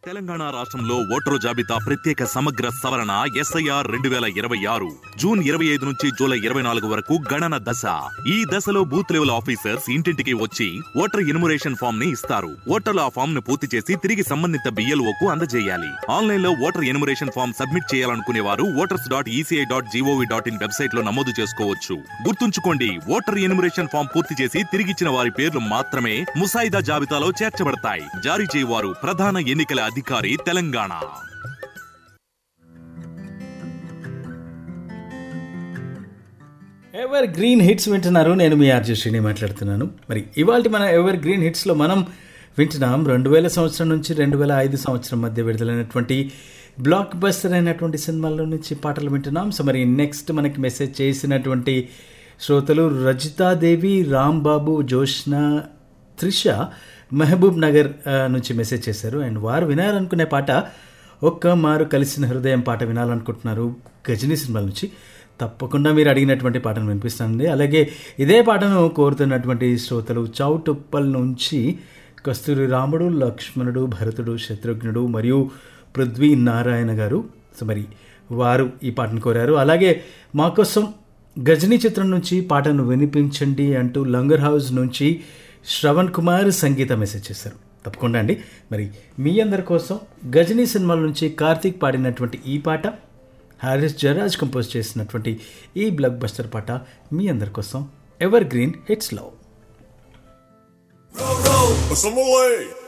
తెలంగాణ రాష్ట్రంలో ఓటరు జాబితా ప్రత్యేక సమగ్ర సవరణ ఎస్ఐఆర్ రెండు వేల ఇరవై ఆరు జూన్ ఇరవై ఐదు నుంచి జూలై ఇరవై నాలుగు వరకు గణన దశ ఈ దశలో బూత్ లెవెల్ ఆఫీసర్స్ ఇంటింటికి వచ్చి ఓటర్ ఎన్యుమరేషన్ ఫామ్ ని ఇస్తారు ఓటర్లు ఆ ఫామ్ ను పూర్తి చేసి తిరిగి సంబంధిత BLO కు అందజేయాలి ఆన్లైన్ లో ఓటర్ ఎన్యుమరేషన్ ఫామ్ సబ్మిట్ చేయాలనుకునే వారు voters dot ECI dot GOV dot in website లో నమోదు చేసుకోవచ్చు గుర్తుంచుకోండి ఓటర్ ఎన్యుమరేషన్ ఫామ్ పూర్తి చేసి తిరిగిచ్చిన వారి పేర్లు మాత్రమే ముసాయిదా జాబితాలో చేర్చబడతాయి జారీ చేయవారు ప్రధాన ఎన్నికల అధికారి తెలంగాణ ఎవర్ గ్రీన్ హిట్స్ వింటున్నారు నేను మీ ఆర్జే శ్రీని మాట్లాడుతున్నాను మరి ఇవాళ మన ఎవర్ గ్రీన్ హిట్స్లో మనం వింటున్నాం రెండు వేల సంవత్సరం నుంచి రెండు వేల ఐదు సంవత్సరం మధ్య విడుదలైనటువంటి బ్లాక్ బస్టర్ అయినటువంటి సినిమాల నుంచి పాటలు వింటున్నాం సో మరి నెక్స్ట్ మనకి మెసేజ్ చేసినటువంటి శ్రోతలు రజితాదేవి రాంబాబు జోష్న త్రిష మహబూబ్ నగర్ ఆ, నుంచి మెసేజ్ చేశారు అండ్ వారు వినాలనుకునే పాట ఒక్క మారు కలిసిన హృదయం పాట వినాలనుకుంటున్నారు గజనీ సినిమాల నుంచి తప్పకుండా మీరు అడిగినటువంటి పాటను వినిపిస్తానండి అలాగే ఇదే పాటను కోరుతున్నటువంటి శ్రోతలు చౌటుప్పల్ నుంచి కస్తూరి రాముడు లక్ష్మణుడు భరతుడు శత్రుఘ్నుడు మరియు పృథ్వీ నారాయణ గారు సో మరి వారు ఈ పాటను కోరారు అలాగే మా కోసం గజనీ చిత్రం నుంచి పాటను వినిపించండి అంటూ లంగర్ హౌస్ నుంచి శ్రవణ్ కుమార్ సంగీత మెసేజ్ చేశారు తప్పకుండా అండి మరి మీ అందరి కోసం గజనీ సినిమాల నుంచి కార్తీక్ పాడినటువంటి ఈ పాట హారిస్ జరాజ్ కంపోజ్ చేసినటువంటి ఈ బ్లాక్ బస్టర్ పాట మీ అందరి కోసం ever green hits love Assalamu alaikum.